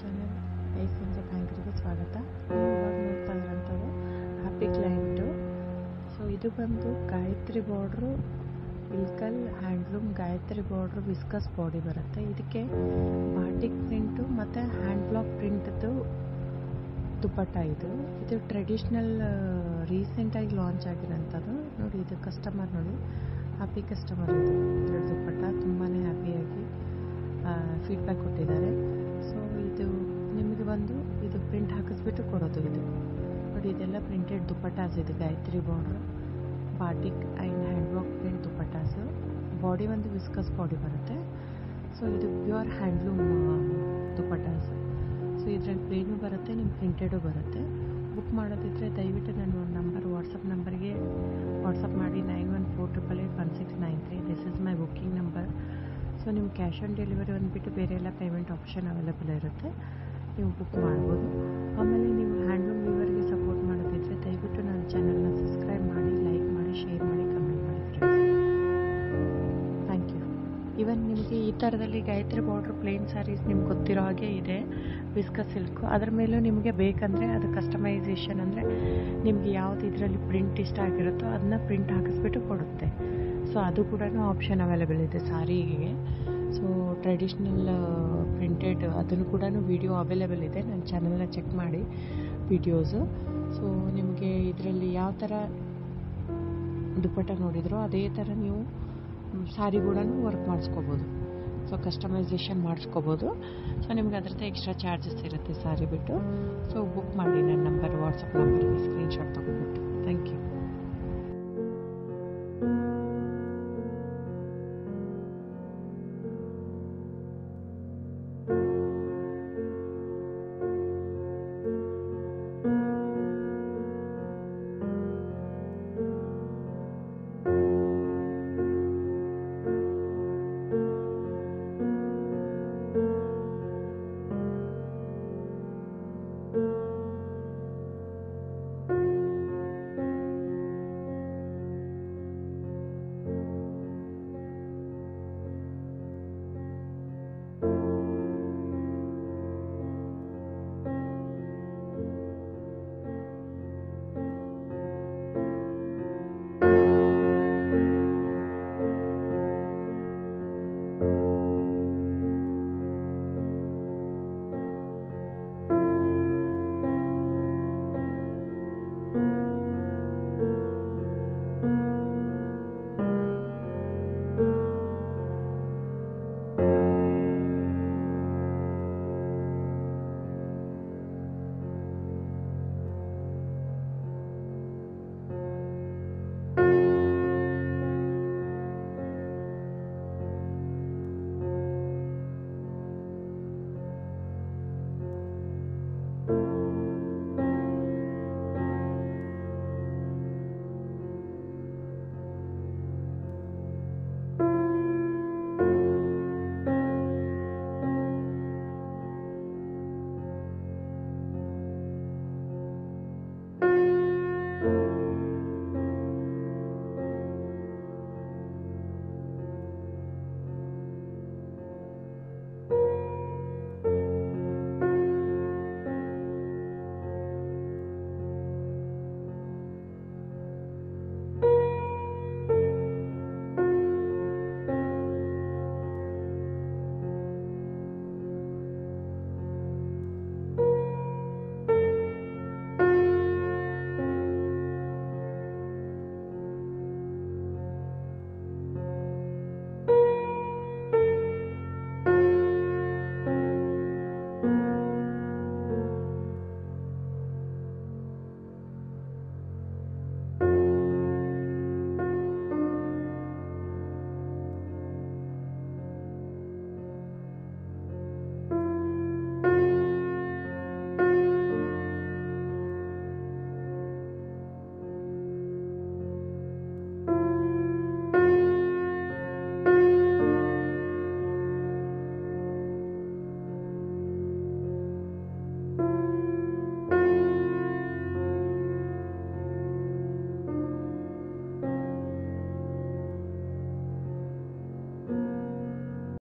channel I ಸಂಜೆ ಬ್ಯಾಂಕರಿಗೆ ಸ್ವಾಗತ ನೀವು ಇವಾಗ ನೋಡ್ತಾ ಇರೋಂಥದ್ದು ಹ್ಯಾಪಿ ಕ್ಲೈಂಟು ಸೊ ಇದು ಬಂದು Gayatri border Ilkal handloom Gayatri border viscose body ಬರುತ್ತೆ ಇದಕ್ಕೆ ಬಾಟಿಕ್ ಪ್ರಿಂಟು ಮತ್ತು ಹ್ಯಾಂಡ್ ಬ್ಲಾಕ್ ಪ್ರಿಂಟ್ದು ದುಪ್ಪಟ್ಟ ಇದು ಇದು ಟ್ರೆಡಿಷ್ನಲ್ ರೀಸೆಂಟಾಗಿ ಲಾಂಚ್ ಆಗಿರೋಂಥದ್ದು ನೋಡಿ ಇದು ಕಸ್ಟಮರ್ ನೋಡಿ ಹ್ಯಾಪಿ ಕಸ್ಟಮರ್ ಇದು ಇದ್ರ ದುಪ್ಪಟ್ಟ ತುಂಬಾ ಹ್ಯಾಪಿಯಾಗಿ ಫೀಡ್ಬ್ಯಾಕ್ ಕೊಟ್ಟಿದ್ದಾರೆ ಸೊ ಇದು ನಿಮಗೆ ಬಂದು ಇದು ಪ್ರಿಂಟ್ ಹಾಕಿಸ್ಬಿಟ್ಟು ಕೊಡೋದು ಇದು ನೋಡಿ ಇದೆಲ್ಲ ಪ್ರಿಂಟೆಡ್ ದುಪ್ಪಟ್ಟಾಸ್ ಇದು Gayatri border batik and hand work print dupattas body ಒಂದು ವಿಸ್ಕಸ್ ಬಾಡಿ ಬರುತ್ತೆ ಸೊ ಇದು ಪ್ಯೂರ್ ಹ್ಯಾಂಡ್ಲೂಮ್ ದುಪ್ಪಟ್ಟಾಸ್ ಸೊ ಇದರಲ್ಲಿ ಪ್ಲೇನು ಬರುತ್ತೆ ನಿಮ್ಮ ಪ್ರಿಂಟೆಡು ಬರುತ್ತೆ ಬುಕ್ ಮಾಡೋದಿದ್ರೆ ದಯವಿಟ್ಟು ನನ್ನ ಒಂದು ನಂಬರ್ ವಾಟ್ಸಪ್ ನಂಬರ್ಗೆ ವಾಟ್ಸಪ್ ಮಾಡಿ nine one four triple eight one six nine three this is my booking number so ನಿಮ್ಮ ಕ್ಯಾಶ್ ಆನ್ ಡೆಲಿವರಿ ಬಂದುಬಿಟ್ಟು ಬೇರೆ ಎಲ್ಲ ಪೇಮೆಂಟ್ ಆಪ್ಷನ್ ಅವೈಲೇಬಲ್ ಇರುತ್ತೆ ನೀವು ಬುಕ್ ಮಾಡ್ಬೋದು ಆಮೇಲೆ ನೀವು ಹ್ಯಾಂಡ್ಲೂಮ್ ವ್ಯೂವರ್ಗೆ ಸಪೋರ್ಟ್ ಮಾಡೋದಿದ್ರೆ ದಯವಿಟ್ಟು ನನ್ನ ಚಾನಲ್ನ ಸಬ್ಸ್ಕ್ರೈಬ್ ಮಾಡಿ ಲೈಕ್ ಮಾಡಿ ಶೇರ್ ಮಾಡಿ ಕಮೆಂಟ್ ಮಾಡಿ ಫ್ರೆಂಡ್ಸ್ ಥ್ಯಾಂಕ್ ಯು ಇವನ್ ನಿಮಗೆ ಈ ಥರದಲ್ಲಿ ಗಾಯತ್ರಿ ಬಾರ್ಡ್ರ್ ಪ್ಲೇನ್ ಸ್ಯಾರೀಸ್ ನಿಮ್ಗೆ ಗೊತ್ತಿರೋ ಹಾಗೆ ಇದೆ ವಿಸ್ಕಸ್ ಸಿಲ್ಕು ಅದ್ರ ಮೇಲೂ ನಿಮಗೆ ಬೇಕಂದರೆ ಅದು ಕಸ್ಟಮೈಸೇಷನ್ ಅಂದರೆ ನಿಮಗೆ ಯಾವ್ದು ಇದರಲ್ಲಿ ಪ್ರಿಂಟ್ ಇಷ್ಟ ಆಗಿರುತ್ತೋ ಅದನ್ನ ಪ್ರಿಂಟ್ ಹಾಕಿಸ್ಬಿಟ್ಟು ಕೊಡುತ್ತೆ ಸೊ ಅದು ಕೂಡ ಆಪ್ಷನ್ ಅವೈಲೇಬಲ್ ಇದೆ ಸಾರಿಗೆ ಸೊ ಟ್ರೆಡಿಷ್ನಲ್ ಪ್ರಿಂಟೆಡ್ ಅದನ್ನು ಕೂಡ ವಿಡಿಯೋ ಅವೈಲೇಬಲ್ ಇದೆ ನನ್ನ ಚಾನಲ್ನ ಚೆಕ್ ಮಾಡಿ ವಿಡಿಯೋಸು ಸೊ ನಿಮಗೆ ಇದರಲ್ಲಿ ಯಾವ ಥರ ದುಪ್ಪಟ್ಟ ನೋಡಿದ್ರೋ ಅದೇ ಥರ ನೀವು ಸಾರಿ ಕೂಡ ವರ್ಕ್ ಮಾಡಿಸ್ಕೋಬೋದು ಸೊ ಕಸ್ಟಮೈಸೇಷನ್ ಮಾಡಿಸ್ಕೋಬೋದು ಸೊ ನಿಮ್ಗೆ ಅದ್ರದ್ದು ಎಕ್ಸ್ಟ್ರಾ ಚಾರ್ಜಸ್ ಇರುತ್ತೆ ಸಾರಿ ಬಿಟ್ಟು ಸೊ ಬುಕ್ ಮಾಡಿ ನನ್ನ ನಂಬರ್ ವಾಟ್ಸಪ್ ನಂಬರ್ಗೆ ಸ್ಕ್ರೀನ್ಶಾಟ್ ತೊಗೊಂಡ್ಬಿಟ್ಟು ಥ್ಯಾಂಕ್ ಯು